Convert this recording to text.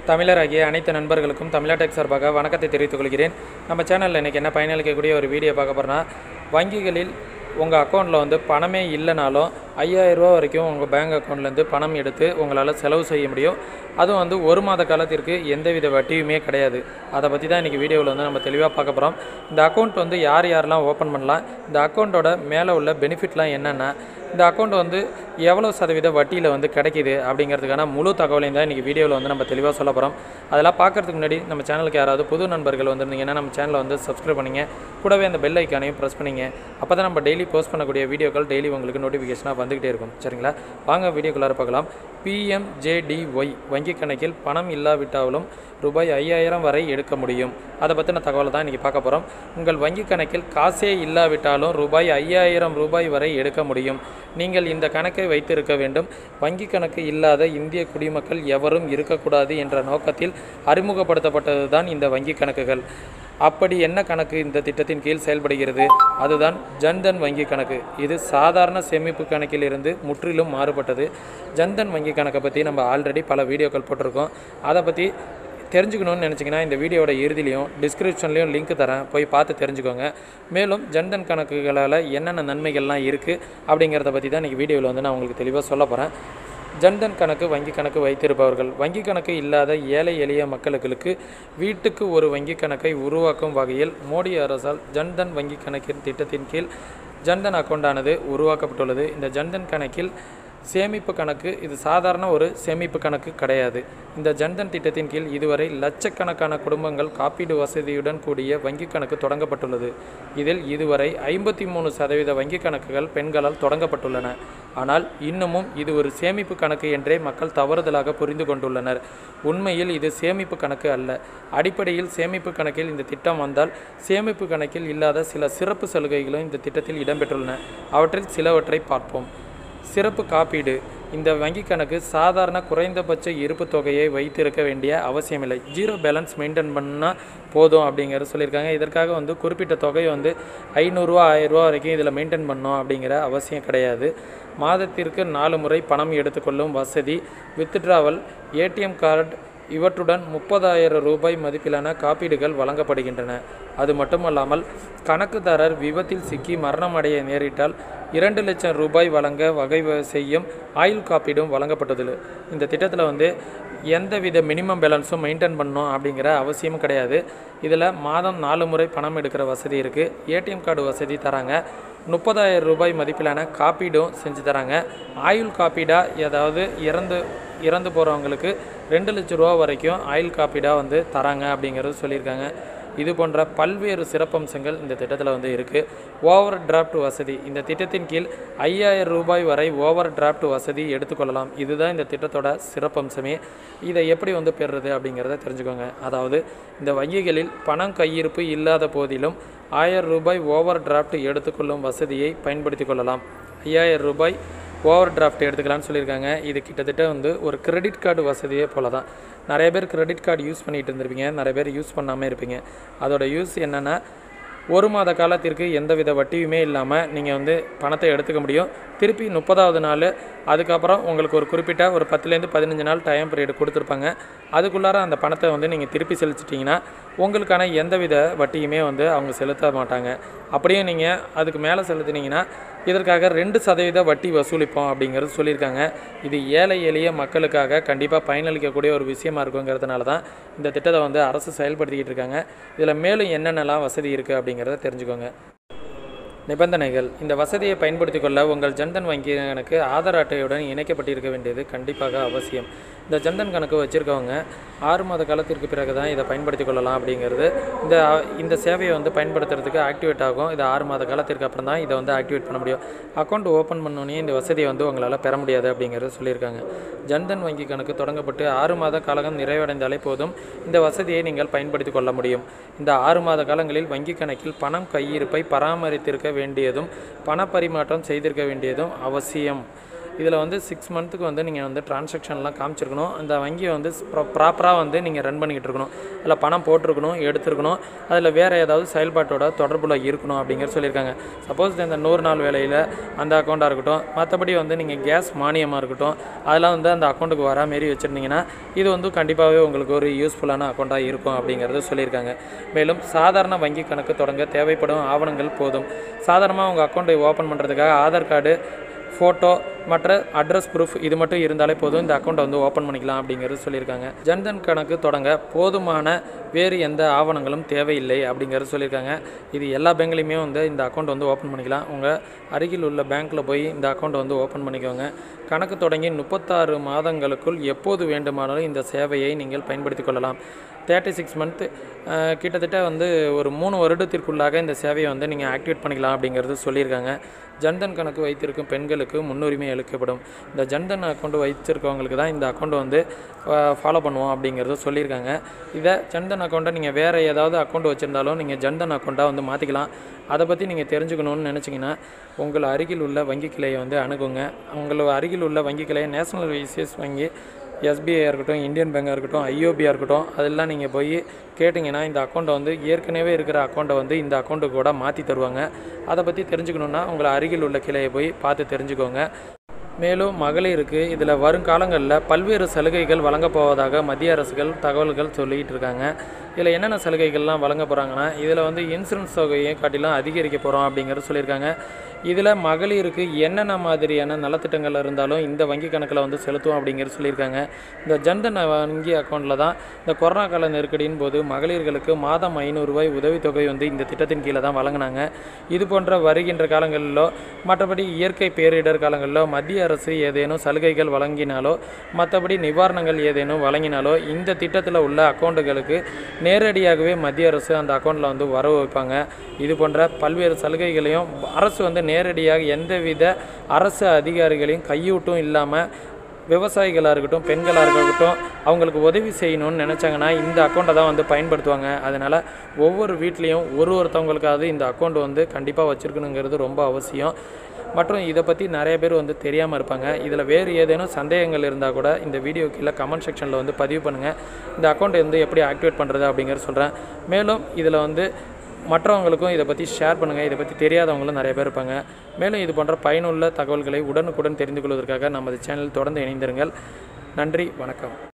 தமிழராகிய அனைத்து நண்பர்களுக்கும் தமிழாடெக் சார்பாக வணக்கத்தை தெரிவித்துக் கொள்கிறேன் நம்ம சேனலில் இன்றைக்கி என்ன பயனளிக்கக்கூடிய ஒரு வீடியோ பார்க்க போகிறோன்னா வங்கிகளில் உங்கள் அக்கௌண்ட்டில் வந்து பணமே இல்லைனாலும் ஐயாயிரரூவா வரைக்கும் உங்கள் பேங்க் அக்கௌண்ட்லேருந்து பணம் எடுத்து உங்களால் செலவு செய்ய முடியும் அதுவும் வந்து ஒரு மாத காலத்திற்கு எந்தவித வட்டியுமே கிடையாது அதை பற்றி தான் இன்றைக்கி வீடியோவில் வந்து நம்ம தெளிவாக பார்க்க போகிறோம் இந்த அக்கௌண்ட் வந்து யார் யாரெல்லாம் ஓப்பன் பண்ணலாம் இந்த அக்கௌண்ட்டோட மேலே உள்ள பெனிஃபிட்லாம் என்னென்ன இந்த அக்கௌண்ட் வந்து எவ்வளோ சதவீத வட்டியில் வந்து கிடைக்கிது அப்படிங்கிறதுக்கான முழு தகவலையும் தான் இன்றைக்கி வீடியோவில் வந்து நம்ம தெளிவாக சொல்ல போகிறோம் அதெல்லாம் பார்க்கறதுக்கு முன்னாடி நம்ம சேனலுக்கு யாராவது புது நண்பர்கள் வந்திருந்தீங்கன்னா நம்ம சேனலை வந்து சப்ஸ்கிரைப் பண்ணிங்க கூடவே அந்த பெல் ஐக்கானையும் ப்ரெஸ் பண்ணிங்க அப்போ தான் நம்ம டெய்லி போஸ்ட் பண்ணக்கூடிய வீடியோக்கள் டெய்லி உங்களுக்கு நோட்டிஃபிகேஷனாக வந்துக்கிட்டே இருக்கும் சரிங்களா வாங்க வீடியோக்குள்ளார பார்க்கலாம் பிஎம்ஜேடிஒய் வங்கி கணக்கில் பணம் இல்லாவிட்டாலும் ரூபாய் ஐயாயிரம் வரை எடுக்க முடியும் அதை பற்றின தகவலை தான் இன்றைக்கி பார்க்க போகிறோம் உங்கள் வங்கி கணக்கில் காசே இல்லாவிட்டாலும் ரூபாய் ஐயாயிரம் ரூபாய் வரை எடுக்க முடியும் நீங்கள் இந்த கணக்கை வைத்திருக்க வேண்டும் வங்கி கணக்கு இல்லாத இந்திய குடிமக்கள் எவரும் இருக்கக்கூடாது என்ற நோக்கத்தில் அறிமுகப்படுத்தப்பட்டது தான் இந்த வங்கி கணக்குகள் அப்படி என்ன கணக்கு இந்த திட்டத்தின் கீழ் செயல்படுகிறது அதுதான் ஜன்தன் வங்கி கணக்கு இது சாதாரண சேமிப்பு கணக்கிலிருந்து முற்றிலும் மாறுபட்டது ஜன்தன் வங்கி கணக்கை பற்றி நம்ம ஆல்ரெடி பல வீடியோக்கள் போட்டிருக்கோம் அதை பற்றி தெரிஞ்சுக்கணும்னு நினச்சிங்கன்னா இந்த வீடியோட இறுதிலையும் டிஸ்கிரிப்ஷன்லேயும் லிங்க் தரேன் போய் பார்த்து தெரிஞ்சுக்கோங்க மேலும் ஜன்தன் கணக்குகளால் என்னென்ன நன்மைகள்லாம் இருக்குது அப்படிங்கிறத பற்றி தான் இன்றைக்கி வீடியோவில் வந்து நான் உங்களுக்கு தெளிவாக சொல்ல போகிறேன் ஜன்தன் கணக்கு வங்கி கணக்கு வைத்திருப்பவர்கள் வங்கி கணக்கு இல்லாத ஏழை எளிய மக்களுக்கு வீட்டுக்கு ஒரு வங்கி கணக்கை உருவாக்கும் வகையில் மோடி அரசால் ஜன்தன் வங்கி கணக்கின் திட்டத்தின் கீழ் ஜன்தன் அக்கௌண்டானது உருவாக்கப்பட்டுள்ளது இந்த ஜன்தன் கணக்கில் சேமிப்பு கணக்கு இது சாதாரண ஒரு சேமிப்பு கணக்கு கிடையாது இந்த ஜன்தன் திட்டத்தின் கீழ் இதுவரை லட்சக்கணக்கான குடும்பங்கள் காப்பீடு வசதியுடன் கூடிய வங்கி கணக்கு தொடங்கப்பட்டுள்ளது இதில் இதுவரை ஐம்பத்தி மூணு சதவீத வங்கி கணக்குகள் பெண்களால் தொடங்கப்பட்டுள்ளன ஆனால் இன்னமும் இது ஒரு சேமிப்பு கணக்கு என்றே மக்கள் தவறுதலாக புரிந்து கொண்டுள்ளனர் உண்மையில் இது சேமிப்பு கணக்கு அல்ல அடிப்படையில் சேமிப்பு கணக்கில் இந்த திட்டம் வந்தால் சேமிப்பு கணக்கில் இல்லாத சில சிறப்பு சலுகைகளும் இந்த திட்டத்தில் இடம்பெற்றுள்ளன அவற்றில் சிலவற்றை பார்ப்போம் சிறப்பு காப்பீடு இந்த வங்கி கணக்கு சாதாரண குறைந்தபட்ச இருப்பு தொகையை வைத்திருக்க வேண்டிய அவசியமில்லை ஜீரோ பேலன்ஸ் மெயின்டைன் பண்ணால் போதும் அப்படிங்கிற சொல்லியிருக்காங்க இதற்காக வந்து குறிப்பிட்ட தொகை வந்து ஐநூறுரூவா ஆயிரரூவா வரைக்கும் இதில் மெயின்டைன் பண்ணணும் அப்படிங்கிற அவசியம் கிடையாது மாதத்திற்கு நாலு முறை பணம் எடுத்துக்கொள்ளும் வசதி வித்ட்ராவல் ஏடிஎம் கார்டு இவற்றுடன் முப்பதாயிரம் ரூபாய் மதிப்பிலான காப்பீடுகள் வழங்கப்படுகின்றன அது மட்டுமல்லாமல் கணக்குதாரர் விபத்தில் சிக்கி மரணம் அடைய நேரிட்டால் இரண்டு லட்சம் ரூபாய் வழங்க வகை செய்யும் ஆயுள் காப்பீடும் வழங்கப்பட்டது இந்த திட்டத்தில் வந்து எந்தவித மினிமம் பேலன்ஸும் மெயின்டைன் பண்ணணும் அப்படிங்கிற அவசியமும் கிடையாது இதில் மாதம் நாலு முறை பணம் எடுக்கிற வசதி இருக்குது ஏடிஎம் கார்டு வசதி தராங்க முப்பதாயிரம் ரூபாய் மதிப்பிலான காப்பீடும் செஞ்சு தராங்க ஆயுள் காப்பீடாக ஏதாவது இறந்து இறந்து போகிறவங்களுக்கு ரெண்டு லட்ச ரூபா வரைக்கும் ஆயுள் காப்பீடாக வந்து தராங்க அப்படிங்கிறது சொல்லியிருக்காங்க இது போன்ற பல்வேறு சிறப்பம்சங்கள் இந்த திட்டத்தில் வந்து இருக்குது ஓவர் டிராஃப்ட் வசதி இந்த திட்டத்தின் கீழ் ஐயாயிரம் ரூபாய் வரை ஓவர் டிராஃப்ட் வசதி எடுத்துக்கொள்ளலாம் இதுதான் இந்த திட்டத்தோட சிறப்பம்சமே இதை எப்படி வந்து பெறுறது அப்படிங்கிறத தெரிஞ்சுக்கோங்க அதாவது இந்த வங்கிகளில் பணம் கையிருப்பு இல்லாத போதிலும் ஆயிரம் ரூபாய் ஓவர் டிராஃப்ட் எடுத்துக்கொள்ளும் வசதியை பயன்படுத்தி கொள்ளலாம் ஐயாயிரம் ரூபாய் ஓவர் டிராஃப்ட் எடுத்துக்கலாம்னு சொல்லியிருக்காங்க இது கிட்டத்தட்ட வந்து ஒரு கிரெடிட் கார்டு வசதியே போல தான் நிறைய பேர் கிரெடிட் கார்டு யூஸ் பண்ணிகிட்டு இருந்திருப்பீங்க நிறைய பேர் யூஸ் பண்ணாமல் இருப்பீங்க அதோட யூஸ் என்னென்னா ஒரு மாத காலத்திற்கு எந்தவித வட்டியுமே இல்லாமல் நீங்கள் வந்து பணத்தை எடுத்துக்க முடியும் திருப்பி முப்பதாவது நாள் அதுக்கப்புறம் உங்களுக்கு ஒரு குறிப்பிட்ட ஒரு பத்துலேருந்து பதினஞ்சு நாள் டைம் பீரியட் கொடுத்துருப்பாங்க அதுக்குள்ளார அந்த பணத்தை வந்து நீங்கள் திருப்பி செலுத்திட்டிங்கன்னா உங்களுக்கான எந்தவித வட்டியுமே வந்து அவங்க செலுத்த மாட்டாங்க அப்படியே நீங்கள் அதுக்கு மேலே செலுத்தினீங்கன்னா இதற்காக ரெண்டு சதவீத வட்டி வசூலிப்போம் அப்படிங்கிறது சொல்லியிருக்காங்க இது ஏழை எளிய மக்களுக்காக கண்டிப்பாக பயனளிக்கக்கூடிய ஒரு விஷயமா இருக்குங்கிறதுனால தான் இந்த திட்டத்தை வந்து அரசு செயல்படுத்திக்கிட்டு இருக்காங்க இதில் மேலும் என்னென்னலாம் வசதி இருக்குது அப்படிங்கிறத தெரிஞ்சுக்கோங்க நிபந்தனைகள் இந்த வசதியை பயன்படுத்திக் கொள்ள உங்கள் ஜன்தன் வங்கி கணக்கு ஆதார் அட்டையுடன் இணைக்கப்பட்டிருக்க வேண்டியது கண்டிப்பாக அவசியம் இந்த ஜன்தன் கணக்கு வச்சுருக்கவங்க ஆறு மாத காலத்திற்கு பிறகு தான் இதை பயன்படுத்தி கொள்ளலாம் அப்படிங்கிறது இந்த இந்த சேவையை வந்து பயன்படுத்துறதுக்கு ஆக்டிவேட் ஆகும் இது ஆறு மாத காலத்திற்கு அப்புறம் தான் இதை வந்து ஆக்டிவேட் பண்ண முடியும் அக்கௌண்ட் ஓப்பன் பண்ணோன்னே இந்த வசதியை வந்து உங்களால் பெற முடியாது அப்படிங்கிறது சொல்லியிருக்காங்க ஜன்தன் வங்கி கணக்கு தொடங்கப்பட்டு ஆறு மாத காலம் நிறைவடைந்தாலே போதும் இந்த வசதியை நீங்கள் பயன்படுத்தி கொள்ள முடியும் இந்த ஆறு மாத காலங்களில் வங்கி கணக்கில் பணம் கையிருப்பை பராமரித்திருக்க வேண்டியதும் பண பரிமாற்றம் செய்திருக்க வேண்டியதும் அவசியம் இதில் வந்து சிக்ஸ் மந்த்துக்கு வந்து நீங்கள் வந்து டிரான்சாக்ஷன்லாம் காமிச்சிருக்கணும் அந்த வங்கியை வந்து ப்ராப்பராக வந்து நீங்கள் ரன் பண்ணிக்கிட்டு இருக்கணும் அதில் பணம் போட்டிருக்கணும் எடுத்துருக்கணும் அதில் வேறு ஏதாவது செயல்பாட்டோட தொடர்பில் இருக்கணும் அப்படிங்கிற சொல்லியிருக்காங்க சப்போஸ் இந்த நூறு நாள் வேலையில் அந்த அக்கௌண்ட்டாக இருக்கட்டும் மற்றபடி வந்து நீங்கள் கேஸ் மானியமாக இருக்கட்டும் அதெல்லாம் வந்து அந்த அக்கௌண்ட்டுக்கு வரா மாரி வச்சுருந்தீங்கன்னா இது வந்து கண்டிப்பாகவே உங்களுக்கு ஒரு யூஸ்ஃபுல்லான அக்கௌண்ட்டாக இருக்கும் அப்படிங்கிறது சொல்லியிருக்காங்க மேலும் சாதாரண வங்கி கணக்கு தொடங்க தேவைப்படும் ஆவணங்கள் போதும் சாதாரணமாக உங்கள் அக்கௌண்ட்டை ஓப்பன் பண்ணுறதுக்காக ஆதார் கார்டு ஃபோட்டோ மற்ற அட்ரஸ் ப்ரூஃப் இது மட்டும் இருந்தாலே போதும் இந்த அக்கௌண்ட்டை வந்து ஓப்பன் பண்ணிக்கலாம் அப்படிங்கிறது சொல்லியிருக்காங்க ஜன்தன் கணக்கு தொடங்க போதுமான வேறு எந்த ஆவணங்களும் தேவையில்லை அப்படிங்கிறது சொல்லியிருக்காங்க இது எல்லா பேங்க்லேயுமே வந்து இந்த அக்கௌண்ட் வந்து ஓப்பன் பண்ணிக்கலாம் உங்கள் அருகில் உள்ள பேங்க்கில் போய் இந்த அக்கௌண்ட்டை வந்து ஓப்பன் பண்ணிக்கோங்க கணக்கு தொடங்கி முப்பத்தாறு மாதங்களுக்குள் எப்போது வேண்டுமானாலும் இந்த சேவையை நீங்கள் பயன்படுத்திக் கொள்ளலாம் தேர்ட்டி சிக்ஸ் மந்த்து கிட்டத்தட்ட வந்து ஒரு மூணு வருடத்திற்குள்ளாக இந்த சேவையை வந்து நீங்கள் ஆக்டிவேட் பண்ணிக்கலாம் அப்படிங்கிறது சொல்லியிருக்காங்க ஜன்தன் கணக்கு வைத்திருக்கும் பெண்களுக்கு முன்னுரிமை அளிக்கப்படும் இந்த ஜன்தன் அக்கௌண்ட் வைத்திருக்கவங்களுக்கு தான் இந்த அக்கௌண்ட் வந்து ஃபாலோ பண்ணுவோம் அப்படிங்கிறத சொல்லியிருக்காங்க இதை ஜன்தன் அக்கௌண்ட்டை நீங்கள் வேறு ஏதாவது அக்கௌண்ட் வச்சுருந்தாலும் நீங்கள் ஜன்தன் அக்கௌண்ட்டாக வந்து மாற்றிக்கலாம் அதை பற்றி நீங்கள் தெரிஞ்சுக்கணுன்னு நினச்சிங்கன்னா உங்கள் அருகில் உள்ள வங்கி கிளையை வந்து அணுகுங்க உங்கள் அருகில் உள்ள வங்கி கிளையை நேஷனல் வைசிஎஸ் வங்கி எஸ்பிஐ இருக்கட்டும் இந்தியன் பேங்காக இருக்கட்டும் ஐஓபியாக இருக்கட்டும் அதெல்லாம் நீங்கள் போய் கேட்டிங்கன்னா இந்த அக்கௌண்ட்டை வந்து ஏற்கனவே இருக்கிற அக்கௌண்ட்டை வந்து இந்த அக்கௌண்ட்டுக்கு கூட மாற்றி தருவாங்க அதை பற்றி தெரிஞ்சுக்கணுன்னா உங்களை அருகில் உள்ள கிளையை போய் பார்த்து தெரிஞ்சுக்கோங்க மேலும் மகளிருக்கு இதில் வருங்காலங்களில் பல்வேறு சலுகைகள் வழங்கப் போவதாக மத்திய அரசுகள் தகவல்கள் சொல்லிகிட்டு இருக்காங்க இதில் என்னென்ன சலுகைகள்லாம் வழங்க போகிறாங்கன்னா இதில் வந்து இன்சூரன்ஸ் தொகையை காட்டிலும் அதிகரிக்க போகிறோம் அப்படிங்கிறது சொல்லியிருக்காங்க இதில் மகளிருக்கு என்னென்ன மாதிரியான நலத்திட்டங்கள் இருந்தாலும் இந்த வங்கி கணக்கில் வந்து செலுத்துவோம் அப்படிங்கிறது சொல்லியிருக்காங்க இந்த ஜன்தன் வங்கி அக்கௌண்ட்டில் தான் இந்த கொரோனா கால நெருக்கடியின் போது மகளிர்களுக்கு மாதம் ஐநூறுரூவாய் உதவித்தொகை வந்து இந்த திட்டத்தின் கீழே தான் வழங்கினாங்க இது போன்ற வருகின்ற காலங்களிலோ மற்றபடி இயற்கை பேரிடர் காலங்களிலோ மத்திய அரசு ஏதேனும் சலுகைகள் வழங்கினாலோ மற்றபடி நிவாரணங்கள் ஏதேனும் வழங்கினாலோ இந்த திட்டத்தில் உள்ள அக்கௌண்ட்டுகளுக்கு நேரடியாகவே மத்திய அரசு அந்த அக்கௌண்ட்டில் வந்து வரவு வைப்பாங்க இது போன்ற பல்வேறு சலுகைகளையும் அரசு வந்து நேரடியாக எந்தவித அரசு அதிகாரிகளையும் கையூட்டும் இல்லாமல் விவசாயிகளாக இருக்கட்டும் பெண்களாக இருக்கட்டும் அவங்களுக்கு உதவி செய்யணும்னு நினச்சாங்கன்னா இந்த அக்கௌண்ட்டை தான் வந்து பயன்படுத்துவாங்க அதனால் ஒவ்வொரு வீட்லேயும் ஒரு ஒருத்தவங்களுக்காவது இந்த அக்கௌண்ட் வந்து கண்டிப்பாக வச்சுருக்கணுங்கிறது ரொம்ப அவசியம் மற்றும் இதை பற்றி நிறைய பேர் வந்து தெரியாமல் இருப்பாங்க இதில் வேறு ஏதேனும் சந்தேகங்கள் இருந்தால் கூட இந்த வீடியோ கீழே கமெண்ட் செக்ஷனில் வந்து பதிவு பண்ணுங்கள் இந்த அக்கௌண்ட்டை வந்து எப்படி ஆக்டிவேட் பண்ணுறது அப்படிங்கிறத சொல்கிறேன் மேலும் இதில் வந்து மற்றவங்களுக்கும் இதை பற்றி ஷேர் பண்ணுங்கள் இதை பற்றி தெரியாதவங்களும் நிறைய பேர் இருப்பாங்க மேலும் இது போன்ற பயனுள்ள தகவல்களை உடனுக்குடன் தெரிந்து கொள்வதற்காக நமது சேனல் தொடர்ந்து இணைந்திருங்கள் நன்றி வணக்கம்